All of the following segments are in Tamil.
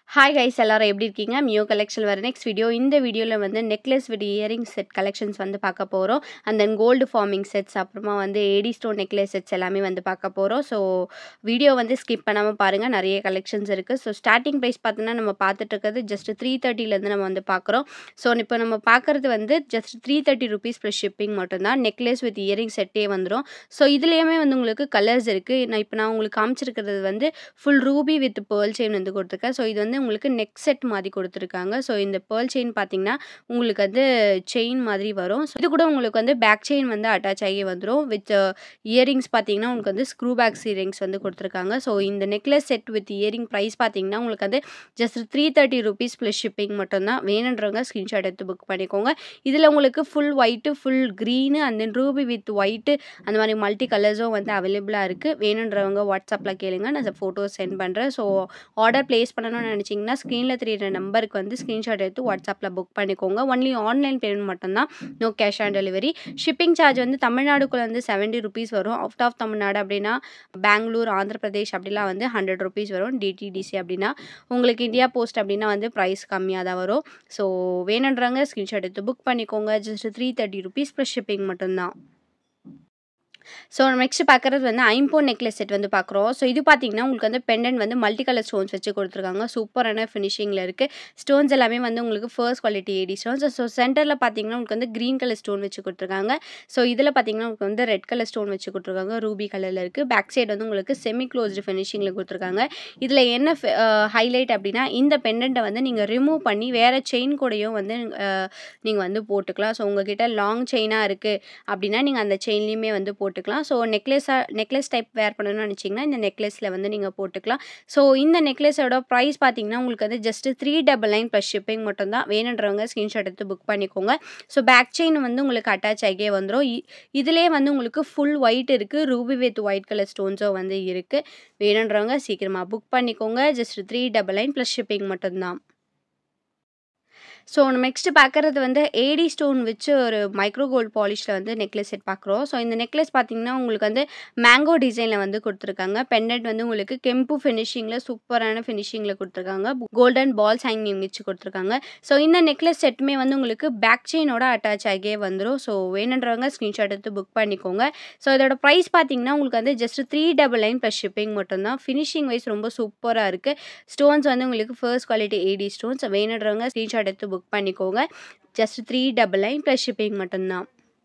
ஹாய் கைஸ் எல்லாரும் எப்படி இருக்கீங்க மியோ கலெக்ஷன் வர நெக்ஸ்ட் வீடியோ இந்த வீடியோவில் வந்து necklace with earring set collections வந்து பார்க்க போகிறோம் and then gold forming sets அப்புறமா வந்து ஏடி ஸ்டோன் நெக்லஸ் செட்ஸ் எல்லாமே வந்து பார்க்க போகிறோம் ஸோ வீடியோ வந்து ஸ்கிப் பண்ணாமல் பாருங்கள் நிறைய கலெக்ஷன்ஸ் இருக்குது ஸோ ஸ்டார்டிங் ப்ரைஸ் பார்த்தோன்னா நம்ம பார்த்துட்டு இருக்கிறது ஜஸ்ட் த்ரீ தேர்ட்டிலேருந்து நம்ம வந்து பார்க்குறோம் ஸோ இப்போ நம்ம பார்க்குறது வந்து just three thirty rupees plus shipping மட்டும்தான் நெக்லஸ் வித் இயரிங் செட்டே வந்துடும் ஸோ இதுலேயுமே வந்து உங்களுக்கு கலர்ஸ் இருக்குது நான் இப்போ நான் உங்களுக்கு காமிச்சிருக்கிறது வந்து full ruby with pearl chain வந்து கொடுத்துருக்கேன் ஸோ இது வந்து உங்களுக்கு நெக் செட் மாதிரி கொடுத்துருக்காங்க ஸோ இந்த பேர்ல் செயின் பார்த்தீங்கன்னா உங்களுக்கு வந்து செயின் மாதிரி வரும் ஸோ இது கூட உங்களுக்கு வந்து பேக் செயின் வந்து அட்டாச் ஆகி வந்துடும் வித் இயரிங்ஸ் பார்த்தீங்கன்னா உங்களுக்கு வந்து ஸ்க்ரூ பேக்ஸ் இயரிங்ஸ் வந்து கொடுத்துருக்காங்க ஸோ இந்த necklace set with earring price பார்த்தீங்கன்னா உங்களுக்கு வந்து just three thirty rupees plus shipping மட்டும்தான் வேணுன்றவங்க ஸ்க்ரீன்ஷாட் எடுத்து புக் பண்ணிக்கோங்க இதில் உங்களுக்கு full white full green and then ruby with white அந்த மாதிரி மல்டி கலர்ஸும் வந்து அவைலபிளாக இருக்குது வேணுன்றவங்க வாட்ஸ்அப்பில் கேளுங்க நான் ஃபோட்டோஸ் சென்ட் பண்ணுறேன் ஸோ ஆர்டர் ப்ளேஸ் பண்ணணும்னு நினச்சிங்கன்னா ஸ்க்ரீனில் தெரியுற நம்பருக்கு வந்து ஸ்க்ரீன்ஷாட் எடுத்து வாட்ஸ்அப்பில் புக் பண்ணிக்கோங்க ஒன்லி ஆன்லைன் பேமெண்ட் மட்டும்தான் no cash on delivery shipping charge வந்து தமிழ்நாடுக்குள்ளே வந்து செவன்ட்டி ருபீஸ் வரும் அவுட் ஆஃப் தமிழ்நாடு அப்படின்னா பெங்களூர் ஆந்திர பிரதேஷ் அப்படிலாம் வந்து ஹண்ட்ரட் ருபீஸ் வரும் டிடிடிசி அப்படின்னா உங்களுக்கு இந்தியா போஸ்ட் அப்படின்னா வந்து ப்ரைஸ் கம்மியாக தான் வரும் ஸோ வேணுன்றவங்க ஸ்க்ரீன்ஷாட் எடுத்து புக் பண்ணிக்கோங்க just three thirty rupees plus shipping மட்டும்தான் ஸோ நெக்ஸ்ட் பார்க்குறது வந்து ஐம்போன் நெக்லஸ் செட் வந்து பார்க்குறோம் ஸோ இது பார்த்தீங்கன்னா உங்களுக்கு வந்து பெண்டன்ட் வந்து மல்டி கலர் ஸ்டோன்ஸ் வச்சு கொடுத்துருக்காங்க சூப்பரான ஃபினிஷிங்கில் இருக்குது ஸ்டோன்ஸ் எல்லாமே வந்து உங்களுக்கு first quality AD stones so சென்டரில் பார்த்தீங்கன்னா உங்களுக்கு வந்து க்ரீன் கலர் ஸ்டோன் வச்சு கொடுத்துருக்காங்க ஸோ இதில் பார்த்தீங்கன்னா உங்களுக்கு வந்து ரெட் கலர் ஸ்டோன் வச்சு கொடுத்துருக்காங்க ரூபி கலரில் இருக்குது பேக் சைடு வந்து உங்களுக்கு செமி க்ளோஸ்டு ஃபினிஷிங்கில் கொடுத்துருக்காங்க இதில் என்ன ஹைலைட் அப்படின்னா இந்த பெண்டண்ட்டை வந்து நீங்கள் ரிமூவ் பண்ணி வேறு செயின் கூடயும் வந்து நீங்கள் வந்து போட்டுக்கலாம் ஸோ உங்ககிட்ட லாங் செயினாக இருக்குது அப்படின்னா நீங்கள் அந்த செயின்லேயுமே வந்து போட்டுக்கலாம் ஸோ நெக்லஸாக நெக்லஸ் டைப் வேர் பண்ணணும்னு நினச்சிங்கன்னா இந்த நெக்லஸில் வந்து நீங்கள் போட்டுக்கலாம் ஸோ இந்த நெக்லஸோட ப்ரைஸ் பார்த்தீங்கன்னா உங்களுக்கு வந்து just three double nine plus shipping மட்டும்தான் வேணுன்றவங்க ஸ்க்ரீன்ஷாட் எடுத்து புக் பண்ணிக்கோங்க ஸோ பேக் செயின் வந்து உங்களுக்கு அட்டாச் ஆகியே வந்துடும் இதிலே வந்து உங்களுக்கு ஃபுல் ஒயிட் இருக்குது ரூபி வித் ஒயிட் கலர் ஸ்டோன்ஸும் வந்து இருக்குது வேணுன்றவங்க சீக்கிரமாக புக் பண்ணிக்கோங்க just three double nine plus shipping மட்டும்தான் ஸோ நம்ம நெக்ஸ்ட்டு பார்க்குறது வந்து ஏடி ஸ்டோன் வச்சு ஒரு மைக்ரோ கோல்ட் பாலிஷில் வந்து நெக்லஸ் செட் பார்க்குறோம் ஸோ இந்த நெக்லஸ் பார்த்திங்கன்னா உங்களுக்கு வந்து மேங்கோ டிசைனில் வந்து கொடுத்துருக்காங்க பெண்டன்ட் வந்து உங்களுக்கு கெம்பு ஃபினிஷிங்கில் சூப்பரான ஃபினிஷிங்கில் கொடுத்துருக்காங்க கோல்டன் பால்ஸ் ஹேங்கிங் வச்சு கொடுத்துருக்காங்க ஸோ இந்த நெக்லஸ் செட்டுமே வந்து உங்களுக்கு பேக் செயினோட அட்டாச் ஆகியே வந்துடும் ஸோ வேணுன்றவங்க ஸ்க்ரீன்ஷாட் எடுத்து புக் பண்ணிக்கோங்க ஸோ இதோட ப்ரைஸ் பார்த்தீங்கன்னா உங்களுக்கு வந்து just three double nine plus shipping மட்டும்தான் ஃபினிஷிங் வைஸ் ரொம்ப சூப்பராக இருக்குது ஸ்டோன்ஸ் வந்து உங்களுக்கு ஃபர்ஸ்ட் குவாலிட்டி ஏடி ஸ்டோன்ஸ் வேணுன்றவங்க ஸ்க்ரீன்ஷாட் எடுத்து புக் பண்ணிக்கோங்க just three double nine plus shipping மட்டும்தான்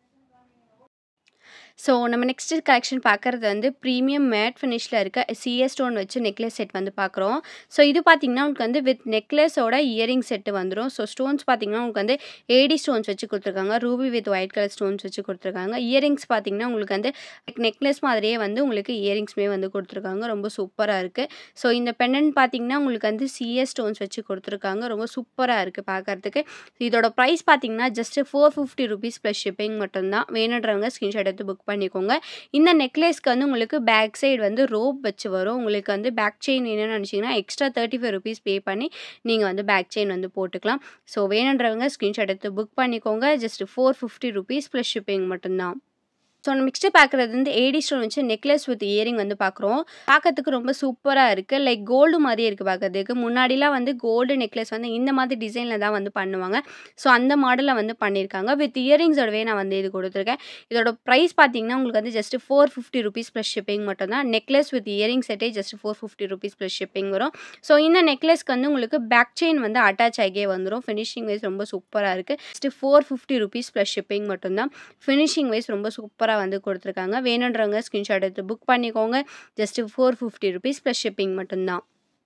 ஸோ நம்ம நெக்ஸ்ட்டு கலெக்ஷன் பார்க்குறது வந்து ப்ரீமியம் மேட் ஃபினிஷில் இருக்க சிஎஸ் ஸ்டோன் வச்சு நெக்லஸ் செட் வந்து பார்க்குறோம் ஸோ இது பார்த்திங்கன்னா உங்களுக்கு வந்து வித் நெக்லஸோட இயரிங் செட்டு வந்துடும் ஸோ ஸ்டோன்ஸ் பார்த்திங்கன்னா உங்களுக்கு வந்து ஏடி ஸ்டோன்ஸ் வச்சு கொடுத்துருக்காங்க ruby with white colour stones வச்சு கொடுத்துருக்காங்க இயரிங்ஸ் பார்த்திங்கன்னா உங்களுக்கு வந்து நெக்லஸ் மாதிரியே வந்து உங்களுக்கு இயரிங்ஸுமே வந்து கொடுத்துருக்காங்க ரொம்ப சூப்பராக இருக்குது ஸோ இந்த பெண்ணன் பார்த்திங்கன்னா உங்களுக்கு வந்து சிஎஸ் ஸ்டோன்ஸ் வச்சு கொடுத்துருக்காங்க ரொம்ப சூப்பராக இருக்குது பார்க்குறதுக்கு இதோட ப்ரைஸ் பார்த்திங்கன்னா just four fifty rupees plus shipping மட்டும்தான் வேணுன்றவங்க ஸ்க்ரீன்ஷாட் எடுத்து புக் பண்ணிக்கோங்க இந்த நெக்லஸ்க்கு வந்து உங்களுக்கு பேக் சைடு வந்து ரோப் வச்சு வரும் உங்களுக்கு வந்து பேக் செயின் வேணும்னு நினச்சிங்கன்னா extra thirty five rupees pay பண்ணி நீங்கள் வந்து பேக் செயின் வந்து போட்டுக்கலாம் ஸோ வேணுன்றவங்க ஸ்க்ரீன்ஷாட் எடுத்து புக் பண்ணிக்கோங்க just four fifty rupees plus shipping மட்டும்தான் ஸோ நம்ம நெக்ஸ்ட்டு பார்க்குறது வந்து ஏடி ஸ்டோன் வச்சு நெக்லஸ் வித் இயரிங் வந்து பார்க்குறோம் பார்க்கறதுக்கு ரொம்ப சூப்பராக இருக்குது லைக் கோல்டு மாதிரியே இருக்குது பார்க்கறதுக்கு முன்னாடிலாம் வந்து கோல்டு நெக்லஸ் வந்து இந்த மாதிரி டிசைனில் தான் வந்து பண்ணுவாங்க ஸோ அந்த மாடலில் வந்து பண்ணியிருக்காங்க வித் இயரிங்ஸோடவே நான் வந்து இது கொடுத்துருக்கேன் இதோட ப்ரைஸ் பார்த்தீங்கன்னா உங்களுக்கு வந்து just four fifty rupees plus shipping மட்டும் தான் நெக்லஸ் வித் இயரிங் செட்டே just four fifty rupees plus shipping வரும் ஸோ இந்த நெக்லஸ்க்கு வந்து உங்களுக்கு பேக் செயின் வந்து அட்டாச் ஆகியே வந்துடும் ஃபினிஷிங் வைஸ் ரொம்ப சூப்பராக இருக்குது just four fifty rupees plus shipping மட்டும்தான் ஃபினிஷிங் வைஸ் ரொம்ப சூப்பராக வந்து கொடுத்துருக்காங்க வேணுன்றவங்க ஸ்க்ரீன்ஷாட் எடுத்து புக் பண்ணிக்கோங்க just four fifty rupees plus shipping மட்டும்தான்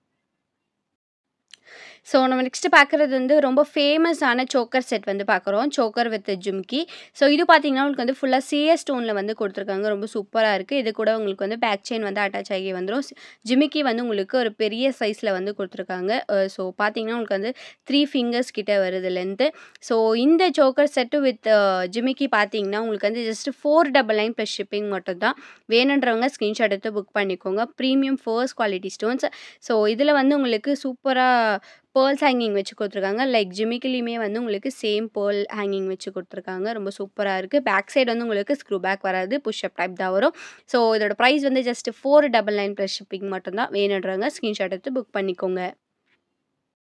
ஸோ நம்ம நெக்ஸ்ட் பார்க்குறது வந்து ரொம்ப ஃபேமஸான சோக்கர் செட் வந்து பார்க்குறோம் சோக்கர் வித் ஜும்கி ஸோ இது பார்த்தீங்கன்னா உங்களுக்கு வந்து ஃபுல்லாக சிஎஸ் ஸ்டோனில் வந்து கொடுத்துருக்காங்க ரொம்ப சூப்பராக இருக்குது இது கூட உங்களுக்கு வந்து பேக் செயின் வந்து அட்டாச் ஆகி வந்துடும் ஜிமிக்கி வந்து உங்களுக்கு ஒரு பெரிய சைஸில் வந்து கொடுத்துருக்காங்க ஸோ பார்த்தீங்கன்னா உங்களுக்கு வந்து த்ரீ ஃபிங்கர்ஸ் கிட்ட வருது லென்த்து ஸோ இந்த சோக்கர் செட்டு வித் ஜிமிக்கி பார்த்தீங்கன்னா உங்களுக்கு வந்து just four double nine plus shipping மட்டும் தான் வேணுன்றவங்க ஸ்க்ரீன்ஷாட் எடுத்து புக் பண்ணிக்கோங்க premium first quality stones so இதில் வந்து உங்களுக்கு சூப்பராக பேர்ல்ஸ் ஹேங்கிங் வச்சு கொடுத்துருக்காங்க லைக் ஜிமிக்கிலையுமே வந்து உங்களுக்கு சேம் பேர்ல் ஹேங்கிங் வச்சு கொடுத்துருக்காங்க ரொம்ப சூப்பராக இருக்குது பேக் சைடு வந்து உங்களுக்கு ஸ்க்ரூ பேக் வராது புஷ்அப் டைப் தான் வரும் ஸோ இதோட ப்ரைஸ் வந்து just four double nine plus shipping மட்டும்தான் வேணுன்றவங்க ஸ்க்ரீன்ஷாட் எடுத்து புக் பண்ணிக்கோங்க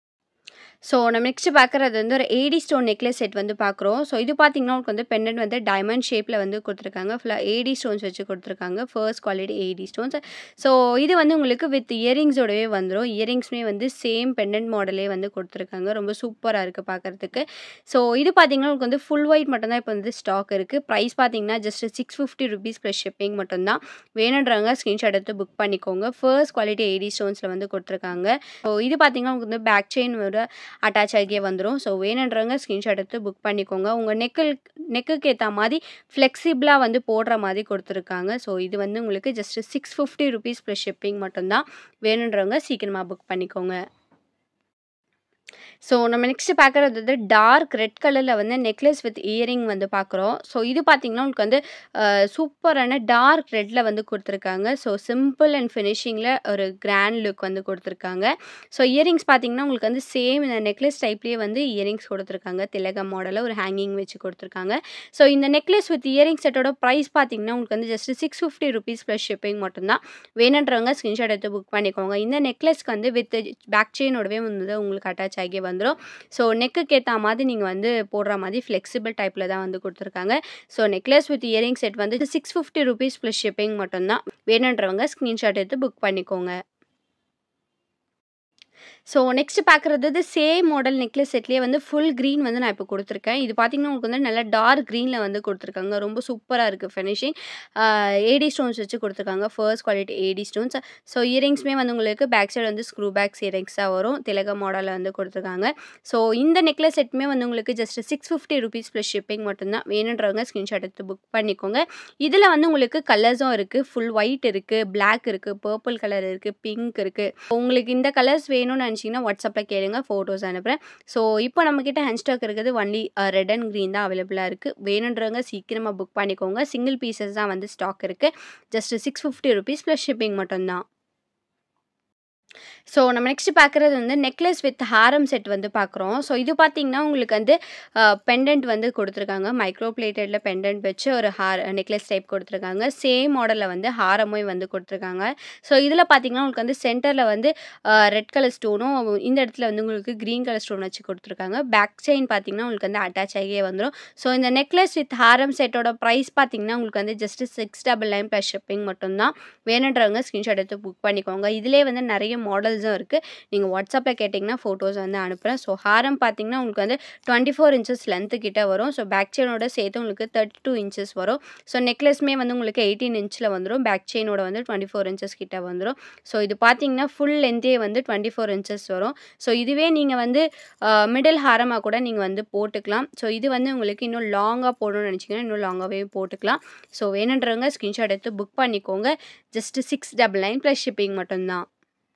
ஸோ நம்ம நெக்ஸ்ட் பார்க்குறது வந்து ஒரு ஏடி ஸ்டோன் நெக்லஸ் செட் வந்து பார்க்குறோம் ஸோ இது பார்த்தீங்கன்னா உங்களுக்கு வந்து பெண்டன்ட் வந்து டைமண்ட் ஷேப்பில் வந்து கொடுத்துருக்காங்க ஃபுல்லாக ஏடி ஸ்டோன்ஸ் வச்சு கொடுத்துருக்காங்க first quality AD stones so இது வந்து உங்களுக்கு வித் இயரிங்ஸோடவே வந்துடும் இயரிங்ஸுமே வந்து சேம் பெண்டன்ட் மாடலே வந்து கொடுத்துருக்காங்க ரொம்ப சூப்பராக இருக்குது பார்க்குறதுக்கு ஸோ இது பார்த்தீங்கன்னா உங்களுக்கு வந்து ஃபுல் ஒயிட் மட்டும்தான் இப்போ வந்து ஸ்டாக் இருக்குது ப்ரைஸ் பார்த்தீங்கன்னா just six fifty rupees plus shipping மட்டும்தான் வேணுன்றவங்க ஸ்க்ரீன்ஷாட் எடுத்து புக் பண்ணிக்கோங்க ஃபர்ஸ்ட் குவாலிட்டி ஏடி ஸ்டோன்ஸில் வந்து கொடுத்துருக்காங்க ஸோ இது பார்த்தீங்கன்னா உங்களுக்கு வந்து பேக் செயின் ஒரு அட்டாச் ஆகியே வந்துடும் ஸோ வேணுன்றவங்க ஸ்க்ரீன்ஷாட் எடுத்து புக் பண்ணிக்கோங்க உங்கள் நெக்கு நெக்குக்கு ஏற்ற மாதிரி ஃப்ளெக்சிபிளாக வந்து போடுற மாதிரி கொடுத்துருக்காங்க ஸோ இது வந்து உங்களுக்கு just six fifty rupees plus shipping மட்டும்தான் வேணுன்றவங்க சீக்கிரமாக புக் பண்ணிக்கோங்க ஸோ நம்ம நெக்ஸ்ட் பார்க்குறது வந்து டார்க் ரெட் கலரில் வந்து நெக்லஸ் வித் இயரிங் வந்து பார்க்குறோம் ஸோ இது பார்த்தீங்கன்னா உங்களுக்கு வந்து சூப்பரான டார்க் ரெட்டில் வந்து கொடுத்துருக்காங்க ஸோ சிம்பிள் அண்ட் ஃபினிஷிங்கில் ஒரு கிராண்ட் லுக் வந்து கொடுத்துருக்காங்க ஸோ இயரிங்ஸ் பார்த்தீங்கன்னா உங்களுக்கு வந்து சேம் இந்த நெக்லஸ் டைப்லேயே வந்து இயரிங்ஸ் கொடுத்துருக்காங்க திலகம் மாடலில் ஒரு ஹேங்கிங் வச்சு கொடுத்துருக்காங்க ஸோ இந்த நெக்லஸ் வித் இயரிங் செட்டோட ப்ரைஸ் பார்த்தீங்கன்னா உங்களுக்கு வந்து just six fifty rupees plus shipping மட்டும்தான் வேணுன்றவங்க ஸ்க்ரீன்ஷாட் எடுத்து புக் பண்ணிக்கோங்க இந்த நெக்லஸ்க்கு வந்து வித் பேக் செயினோடவே வந்து உங்களுக்கு அட்டாச் ஆகி வந்துடும் ஸோ நெக்குக்கு ஏற்ற மாதிரி நீங்கள் வந்து போடுற மாதிரி ஃப்ளெக்சிபிள் டைப்பில் தான் வந்து கொடுத்துருக்காங்க so necklace with earring set வந்து six fifty rupees plus shipping மட்டும்தான் வேணுன்றவங்க ஸ்க்ரீன்ஷாட் எடுத்து புக் பண்ணிக்கோங்க ஸோ நெக்ஸ்ட் பார்க்குறது வந்து சேம் மாடல் நெக்லஸ் செட்லேயே வந்து ஃபுல் க்ரீன் வந்து நான் இப்போ கொடுத்துருக்கேன் இது பார்த்தீங்கன்னா உங்களுக்கு வந்து நல்லா டார்க் க்ரீனில் வந்து கொடுத்துருக்காங்க ரொம்ப சூப்பராக இருக்குது ஃபினிஷிங் ஏடி ஸ்டோன்ஸ் வச்சு கொடுத்துருக்காங்க first quality AD stones so இயரிங்ஸுமே வந்து உங்களுக்கு பேக் சைடு வந்து ஸ்க்ரூ பேக்ஸ் இயரிங்ஸாக வரும் திலக மாடலில் வந்து கொடுத்துருக்காங்க ஸோ இந்த நெக்லஸ் செட்டுமே வந்து உங்களுக்கு just six fifty rupees plus shipping மட்டும்தான் வேணுன்றவங்க ஸ்க்ரீன்ஷாட் எடுத்து புக் பண்ணிக்கோங்க இதில் வந்து உங்களுக்கு கலர்ஸும் இருக்குது ஃபுல் ஒயிட் இருக்குது பிளாக் இருக்குது பர்பிள் கலர் இருக்குது பிங்க் இருக்குது உங்களுக்கு இந்த கலர்ஸ் வேணும்னு நினச்சிங்கன்னா வாட்ஸ்அப்பில் கேளுங்க ஃபோட்டோஸ் அனுப்புகிறேன் ஸோ இப்போ நம்மக்கிட்ட ஹேண்ட் ஸ்டாக் இருக்குது ஒன்லி ரெட் அண்ட் க்ரீன் தான் அவைலபிளாக இருக்குது வேணுன்றவங்க சீக்கிரமாக புக் பண்ணிக்கோங்க சிங்கிள் பீசஸ் தான் வந்து ஸ்டாக் இருக்குது just six fifty rupees plus shipping மட்டும்தான் ஸோ நம்ம நெக்ஸ்ட் பார்க்குறது வந்து நெக்லஸ் வித் ஹாரம் செட் வந்து பார்க்குறோம் ஸோ இது பார்த்தீங்கன்னா உங்களுக்கு வந்து பெண்டன்ட் வந்து கொடுத்துருக்காங்க மைக்ரோ பிளேட்டடில் பெண்டன்ட் வச்சு ஒரு ஹார் நெக்லஸ் டைப் கொடுத்துருக்காங்க சேம் மாடலில் வந்து ஹாரமும் வந்து கொடுத்துருக்காங்க ஸோ இதில் பார்த்தீங்கன்னா உங்களுக்கு வந்து சென்டரில் வந்து ரெட் கலர் ஸ்டோனும் இந்த இடத்துல வந்து உங்களுக்கு க்ரீன் கலர் ஸ்டோன் வச்சு கொடுத்துருக்காங்க பேக் செயின் பார்த்தீங்கன்னா உங்களுக்கு வந்து அட்டாச் ஆகியே வந்துடும் ஸோ இந்த நெக்லஸ் வித் ஹாரம் செட்டோட ப்ரைஸ் பார்த்தீங்கன்னா உங்களுக்கு வந்து just six double nine plus shipping மட்டும்தான் வேணுன்றவங்க ஸ்க்ரீன்ஷாட் எடுத்து புக் பண்ணிக்கோங்க இதிலே வந்து நிறைய மாடல்ஸும் இருக்குது நீங்கள் வாட்ஸ்அப்பில் கேட்டிங்கன்னா ஃபோட்டோஸ் வந்து அனுப்புகிறேன் ஸோ ஹாரம் பார்த்தீங்கன்னா உங்களுக்கு வந்து டுவெண்ட்டி ஃபோர் இன்ச்சஸ் லென்த்து கிட்ட வரும் ஸோ பேக் செயினோட சேர்த்து உங்களுக்கு தேர்ட்டி டூ இன்ச்சஸ் வரும் ஸோ நெக்லஸ்மே வந்து உங்களுக்கு எயிட்டீன் இன்ச்சில் வந்துடும் பேக் செயினோட வந்து டுவெண்ட்டி ஃபோர் இன்ச்சஸ் கிட்ட வந்துடும் ஸோ இது பார்த்தீங்கன்னா ஃபுல் லென்த்தே வந்து டுவெண்ட்டி ஃபோர் இன்ச்சஸ் வரும் ஸோ இதுவே நீங்கள் வந்து மிடில் ஹாரமாக கூட நீங்கள் வந்து போட்டுக்கலாம் ஸோ இது வந்து உங்களுக்கு இன்னும் லாங்காக போடணும்னு நினச்சிங்கன்னா இன்னும் லாங்காகவே போட்டுக்கலாம் ஸோ வேணுன்றவங்க ஸ்க்ரீன்ஷாட் எடுத்து புக் பண்ணிக்கோங்க just six double nine plus shipping மட்டும்தான்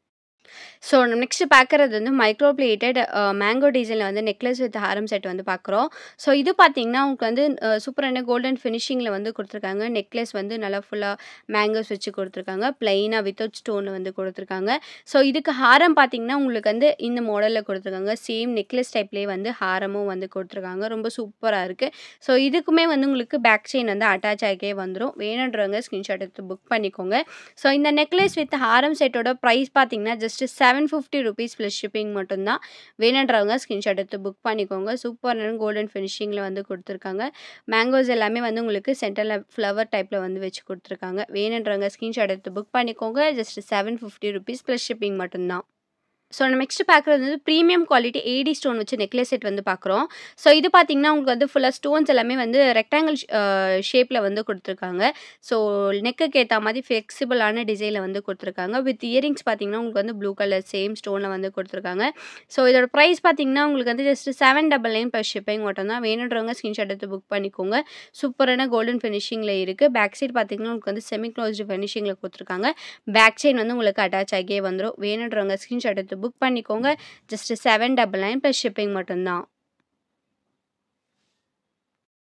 ஸோ நம்ம நெக்ஸ்ட் பார்க்குறது வந்து மைக்ரோ பிளேட்டட் மேங்கோ டிசைனில் வந்து நெக்லஸ் வித் ஹாரம் செட் வந்து பார்க்குறோம் ஸோ இது பார்த்தீங்கன்னா உங்களுக்கு வந்து சூப்பரான கோல்டன் ஃபினிஷிங்கில் வந்து கொடுத்துருக்காங்க நெக்லஸ் வந்து நல்லா ஃபுல்லாக மேங்கோஸ் வச்சு கொடுத்துருக்காங்க ப்ளைனாக வித்தவுட் ஸ்டோன் வந்து கொடுத்துருக்காங்க ஸோ இதுக்கு ஹாரம் பார்த்தீங்கன்னா உங்களுக்கு வந்து இந்த மாடலில் கொடுத்துருக்காங்க சேம் நெக்லஸ் டைப்லேயே வந்து ஹாரமும் வந்து கொடுத்துருக்காங்க ரொம்ப சூப்பராக இருக்குது ஸோ இதுக்குமே வந்து உங்களுக்கு பேக் செயின் வந்து அட்டாச் ஆகியே வந்துடும் வேணுன்றவங்க ஸ்க்ரீன்ஷாட் எடுத்து புக் பண்ணிக்கோங்க ஸோ இந்த நெக்லஸ் வித் ஹாரம் செட்டோட ப்ரைஸ் பார்த்தீங்கன்னா just seven fifty rupees plus shipping மட்டும்தான் வேணுன்றவங்க ஸ்க்ரீன்ஷாட் எடுத்து புக் பண்ணிக்கோங்க சூப்பரான கோல்டன் ஃபினிஷிங்கில் வந்து கொடுத்துருக்காங்க மேங்கோஸ் எல்லாமே வந்து உங்களுக்கு சென்டரில் ஃப்ளவர் டைப்பில் வந்து வச்சு கொடுத்துருக்காங்க வேணுன்றவங்க ஸ்க்ரீன்ஷாட் எடுத்து புக் பண்ணிக்கோங்க just seven fifty rupees plus shipping மட்டும்தான் ஸோ நம்ம நெக்ஸ்ட் பார்க்குறது வந்து ப்ரீமியம் குவாலிட்டி ஏடி ஸ்டோன் வச்சு நெக்லஸ் செட் வந்து பார்க்குறோம் ஸோ இது பார்த்தீங்கன்னா உங்களுக்கு வந்து ஃபுல்லாக ஸ்டோன்ஸ் எல்லாமே வந்து ரெக்டாங்கிள் ஷேப்பில் வந்து கொடுத்துருக்காங்க ஸோ நெக்குக்கு ஏற்ற மாதிரி ஃப்ளெக்சிபிளான டிசைனில் வந்து கொடுத்துருக்காங்க வித் இயரிங்ஸ் பார்த்தீங்கன்னா உங்களுக்கு வந்து ப்ளூ கலர் சேம் ஸ்டோனில் வந்து கொடுத்துருக்காங்க ஸோ இதோட ப்ரைஸ் பார்த்தீங்கன்னா உங்களுக்கு வந்து just seven double nine plus shipping மட்டும் தான் வேணுன்றவங்க ஸ்க்ரீன்ஷாட் எடுத்து புக் பண்ணிக்கோங்க சூப்பரான கோல்டன் ஃபினிஷிங்கில் இருக்குது பேக் சைட் பார்த்தீங்கன்னா உங்களுக்கு வந்து செமி க்ளோஸ்டு ஃபினிஷிங்கில் கொடுத்துருக்காங்க பேக் செயின் வந்து உங்களுக்கு அட்டாச் ஆகியே வந்துடும் வேணுன்றவங்க ஸ்க்ரீன்ஷாட் எடுத்து புக் பண்ணிக்கோங்க just seven double nine plus shipping மட்டும்தான்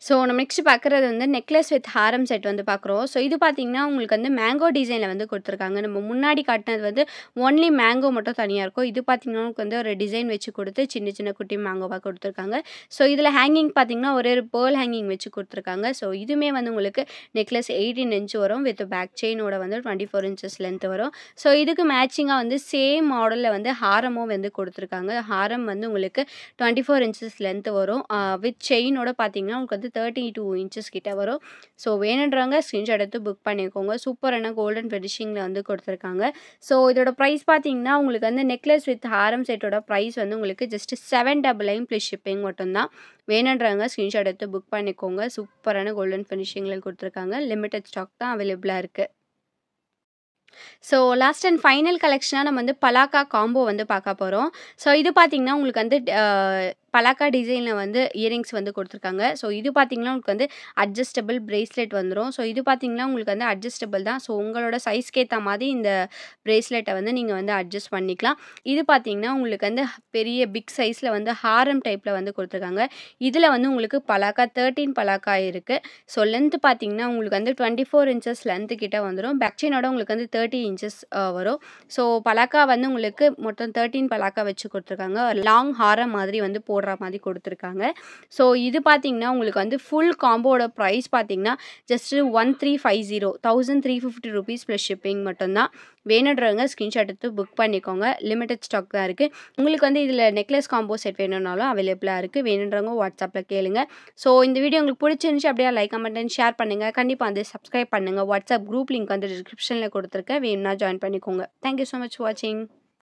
ஸோ நம்ம நெக்ஸ்ட் பார்க்குறது வந்து நெக்லஸ் வித் ஹாரம் செட் வந்து பார்க்குறோம் ஸோ இது பார்த்தீங்கன்னா உங்களுக்கு வந்து மேங்கோ டிசைனில் வந்து கொடுத்துருக்காங்க நம்ம முன்னாடி காட்டினது வந்து ஒன்லி மேங்கோ மட்டும் தனியாக இருக்கும் இது பார்த்தீங்கன்னா உங்களுக்கு வந்து ஒரு டிசைன் வச்சு கொடுத்து சின்ன சின்ன குட்டி மேங்கோவாக கொடுத்துருக்காங்க ஸோ இதில் ஹேங்கிங் பார்த்தீங்கன்னா ஒரே ஒரு பேர்ல் ஹேங்கிங் வச்சு கொடுத்துருக்காங்க ஸோ இதுவுமே வந்து உங்களுக்கு நெக்லஸ் எயிட்டீன் இன்ச் வரும் வித் பேக் செயினோட வந்து டுவெண்ட்டி ஃபோர் இன்ச்சஸ் லென்த் வரும் ஸோ இதுக்கு மேட்சிங்காக வந்து சேம் மாடலில் வந்து ஹாரமும் வந்து கொடுத்துருக்காங்க ஹாரம் வந்து உங்களுக்கு டுவெண்ட்டி ஃபோர் இன்ச்சஸ் லென்த் வரும் வித் செயினோட பார்த்தீங்கன்னா உங்களுக்கு வந்து தேர்ட்டி டூ இன்ச்சஸ் கிட்ட வரும் ஸோ வேணுன்றவங்க ஸ்க்ரீன்ஷாட் எடுத்து புக் பண்ணிக்கோங்க சூப்பரான கோல்டன் ஃபினிஷிங்கில் வந்து கொடுத்துருக்காங்க ஸோ இதோட ப்ரைஸ் பார்த்தீங்கன்னா உங்களுக்கு வந்து நெக்லஸ் வித் ஹாரம் செட்டோட ப்ரைஸ் வந்து உங்களுக்கு just seven double nine plus shipping மட்டும்தான் வேணுன்றவங்க ஸ்க்ரீன்ஷாட் எடுத்து புக் பண்ணிக்கோங்க சூப்பரான கோல்டன் ஃபினிஷிங்கில் கொடுத்துருக்காங்க லிமிட்டட் ஸ்டாக் தான் அவைலபிளாக இருக்குது ஸோ லாஸ்ட் அண்ட் ஃபைனல் கலெக்ஷனாக நம்ம வந்து பலாக்கா காம்போ வந்து பார்க்க போகிறோம் ஸோ இது பார்த்திங்கன்னா உங்களுக்கு வந்து பலாக்கா டிசைனில் வந்து இயரிங்ஸ் வந்து கொடுத்துருக்காங்க ஸோ இது பார்த்திங்கன்னா உங்களுக்கு வந்து அட்ஜஸ்டபிள் ப்ரேஸ்லெட் வந்துடும் ஸோ இது பார்த்திங்கன்னா உங்களுக்கு வந்து அட்ஜஸ்டபிள் தான் ஸோ உங்களோட சைஸ்க்கு ஏற்ற மாதிரி இந்த ப்ரேஸ்லெட்டை வந்து நீங்கள் வந்து அட்ஜஸ்ட் பண்ணிக்கலாம் இது பார்த்திங்கன்னா உங்களுக்கு வந்து பெரிய பிக் சைஸில் வந்து ஹாரம் டைப்பில் வந்து கொடுத்துருக்காங்க இதில் வந்து உங்களுக்கு பலாக்கா தேர்ட்டீன் பலாக்கா இருக்குது ஸோ லென்த்து பார்த்திங்கன்னா உங்களுக்கு வந்து டுவெண்ட்டி ஃபோர் இன்ச்சஸ் லென்த்து கிட்ட வந்துடும் பேக்சைனோட உங்களுக்கு வந்து தேர்ட்டி இன்ச்சஸ் வரும் ஸோ பலாக்கா வந்து உங்களுக்கு மொத்தம் தேர்ட்டீன் பலாக்கா வச்சு கொடுத்துருக்காங்க லாங் ஹாரம் மாதிரி வந்து போடுற மாதிரி கொடுத்துருக்காங்க ஸோ இது பார்த்தீங்கன்னா உங்களுக்கு வந்து ஃபுல் காம்போட ப்ரைஸ் பார்த்தீங்கன்னா just one three five zero thousand three fifty rupees plus shipping மட்டும்தான் வேணுன்றவங்க ஸ்க்ரீன்ஷாட் எடுத்து புக் பண்ணிக்கோங்க லிமிட்டட் ஸ்டாக் தான் இருக்குது உங்களுக்கு வந்து இதில் நெக்லஸ் காம்போ செட் வேணும்னாலும் அவைலபிளாக இருக்குது வேணுன்றவங்க வாட்ஸ்அப்பில் கேளுங்க ஸோ இந்த வீடியோ உங்களுக்கு பிடிச்சிருந்துச்சு அப்படியே லைக் கமெண்ட் ஷேர் பண்ணுங்கள் கண்டிப்பாக வந்து சப்ஸ்கிரைப் பண்ணுங்கள் வாட்ஸ்அப் குரூப் லிங்க் வந்து டிஸ்கிரிப்ஷனில் கொடுத்துருக்கேன் வேணும்னா ஜாயின் பண்ணிக்கோங்க தேங்க்யூ ஸோ மச் வாட்சிங்